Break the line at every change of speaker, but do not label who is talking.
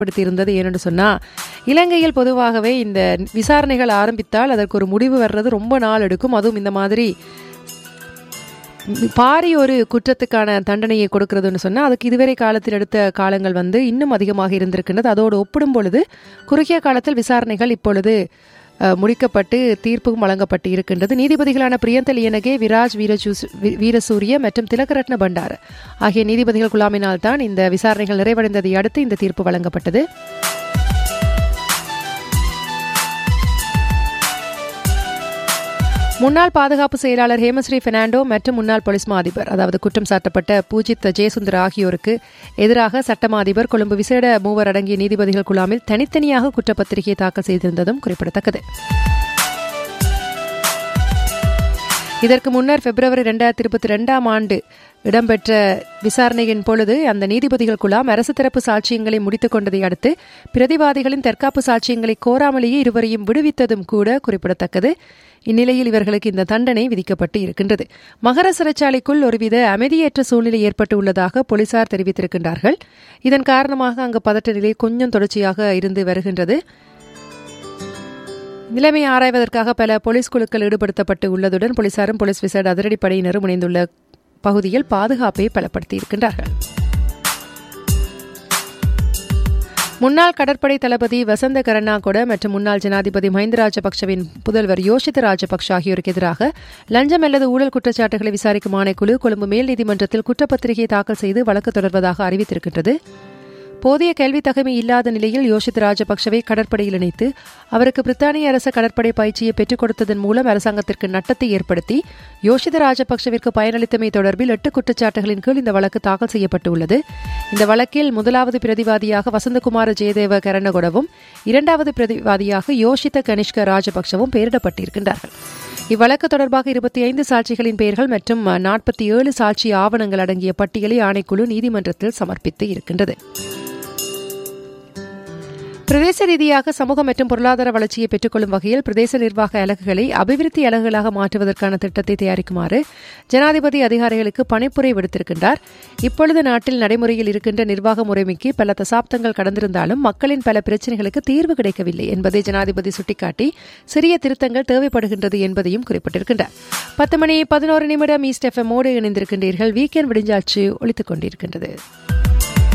ஏற்படுத்தியிருந்தது ஏனென்று சொன்னால் இலங்கையில் பொதுவாகவே இந்த விசாரணைகள் ஆரம்பித்தால் அதற்கு ஒரு முடிவு வர்றது ரொம்ப நாள் எடுக்கும் அதுவும் இந்த மாதிரி பாரி ஒரு குற்றத்துக்கான தண்டனையை கொடுக்கிறதுன்னு சொன்னால் அதுக்கு இதுவரை காலத்தில் எடுத்த காலங்கள் வந்து இன்னும் அதிகமாக இருந்திருக்கின்றது அதோடு ஒப்பிடும் பொழுது குறுகிய காலத்தில் விசாரணைகள் இப்பொழுது அஹ், முடிக்கப்பட்டு தீர்ப்பும் வழங்கப்பட்டு இருக்கின்றது நீதிபதிகளான பிரியந்த லியனகே விராஜ் வீரஜூ வி- வீரசூரிய மற்றும் திலகரட்ன பண்டார் ஆகிய நீதிபதிகள் குழாமினால் தான் இந்த விசாரணைகள் நிறைவடைந்ததை அடுத்து இந்த தீர்ப்பு வழங்கப்பட்டது முன்னாள் பாதுகாப்பு செயலாளர் ஹேமஸ்ரீ பெர்னாண்டோ மற்றும் முன்னாள் போலீஸ் மா அதிபர் அதாவது குற்றம் சாட்டப்பட்ட பூஜித் ஜெயசுந்தர் ஆகியோருக்கு எதிராக சட்டமா அதிபர் கொழும்பு விசேட மூவர் அடங்கிய நீதிபதிகள் குழாமில் தனித்தனியாக குற்றப்பத்திரிகை தாக்கல் செய்திருந்ததும் குறிப்பிடத்தக்கது இதற்கு முன்னர் பிப்ரவரி ரெண்டாயிரத்தி இருபத்தி ரெண்டாம் ஆண்டு இடம்பெற்ற விசாரணையின் பொழுது அந்த நீதிபதிகள் குழாம் அரசு தரப்பு சாட்சியங்களை முடித்துக் கொண்டதை அடுத்து பிரதிவாதிகளின் தற்காப்பு சாட்சியங்களை கோராமலேயே இருவரையும் விடுவித்ததும் கூட குறிப்பிடத்தக்கது இந்நிலையில் இவர்களுக்கு இந்த தண்டனை விதிக்கப்பட்டு இருக்கின்றது மகர சிறைச்சாலைக்குள் ஒருவித அமைதியற்ற சூழ்நிலை ஏற்பட்டு உள்ளதாக போலீசார் தெரிவித்திருக்கின்றார்கள் இதன் காரணமாக அங்கு பதட்ட நிலை கொஞ்சம் தொடர்ச்சியாக இருந்து வருகின்றது நிலைமை ஆராய்வதற்காக பல போலீஸ் குழுக்கள் ஈடுபடுத்தப்பட்டு உள்ளதுடன் போலீசாரும் போலீஸ் விசேட அதிரடிப்படையினரும் இணைந்துள்ள பகுதியில் பாதுகாப்பை பலப்படுத்தி இருக்கின்றார்கள் முன்னாள் கடற்படை தளபதி வசந்த கருணாகொட மற்றும் முன்னாள் ஜனாதிபதி மஹிந்த ராஜபக்சவின் புதல்வர் யோஷித ராஜபக்ஷ ஆகியோருக்கு எதிராக லஞ்சம் அல்லது ஊழல் குற்றச்சாட்டுகளை விசாரிக்கும் ஆணைக்குழு கொழும்பு மேல் நீதிமன்றத்தில் குற்றப்பத்திரிகை தாக்கல் செய்து வழக்கு தொடர்வதாக அறிவித்திருக்கின்றது போதிய கேள்வி தகமை இல்லாத நிலையில் யோஷித் ராஜபக்சவை கடற்படையில் இணைத்து அவருக்கு பிரித்தானிய அரச கடற்படை பயிற்சியை பெற்றுக் கொடுத்ததன் மூலம் அரசாங்கத்திற்கு நட்டத்தை ஏற்படுத்தி யோஷித ராஜபக்சவிற்கு பயனளித்தமை தொடர்பில் எட்டு குற்றச்சாட்டுகளின் கீழ் இந்த வழக்கு தாக்கல் செய்யப்பட்டுள்ளது இந்த வழக்கில் முதலாவது பிரதிவாதியாக வசந்தகுமார ஜெயதேவ கரணகொடவும் இரண்டாவது பிரதிவாதியாக யோஷித கனிஷ்க ராஜபக்சவும் பெயரிடப்பட்டிருக்கின்றார்கள் இவ்வழக்கு தொடர்பாக இருபத்தி ஐந்து சாட்சிகளின் பெயர்கள் மற்றும் நாற்பத்தி ஏழு சாட்சி ஆவணங்கள் அடங்கிய பட்டியலை ஆணைக்குழு நீதிமன்றத்தில் சமர்ப்பித்து இருக்கின்றது பிரதேச ரீதியாக சமூக மற்றும் பொருளாதார வளர்ச்சியை பெற்றுக்கொள்ளும் வகையில் பிரதேச நிர்வாக அலகுகளை அபிவிருத்தி அலகுகளாக மாற்றுவதற்கான திட்டத்தை தயாரிக்குமாறு ஜனாதிபதி அதிகாரிகளுக்கு பணிப்புரை விடுத்திருக்கின்றார் இப்பொழுது நாட்டில் நடைமுறையில் இருக்கின்ற நிர்வாக முறைமைக்கு பல தசாப்தங்கள் கடந்திருந்தாலும் மக்களின் பல பிரச்சினைகளுக்கு தீர்வு கிடைக்கவில்லை என்பதை ஜனாதிபதி சுட்டிக்காட்டி சிறிய திருத்தங்கள் தேவைப்படுகின்றது என்பதையும் குறிப்பிட்டிருக்கின்றார் பத்து மணி பதினோரு நிமிடம் ஈஸ்ட் எஃப்எம்மோடு இணைந்திருக்கின்றீர்கள் வீக்கெண்ட் விடிஞ்சாச்சு ஒழித்துக் கொண்டிருக்கின்றது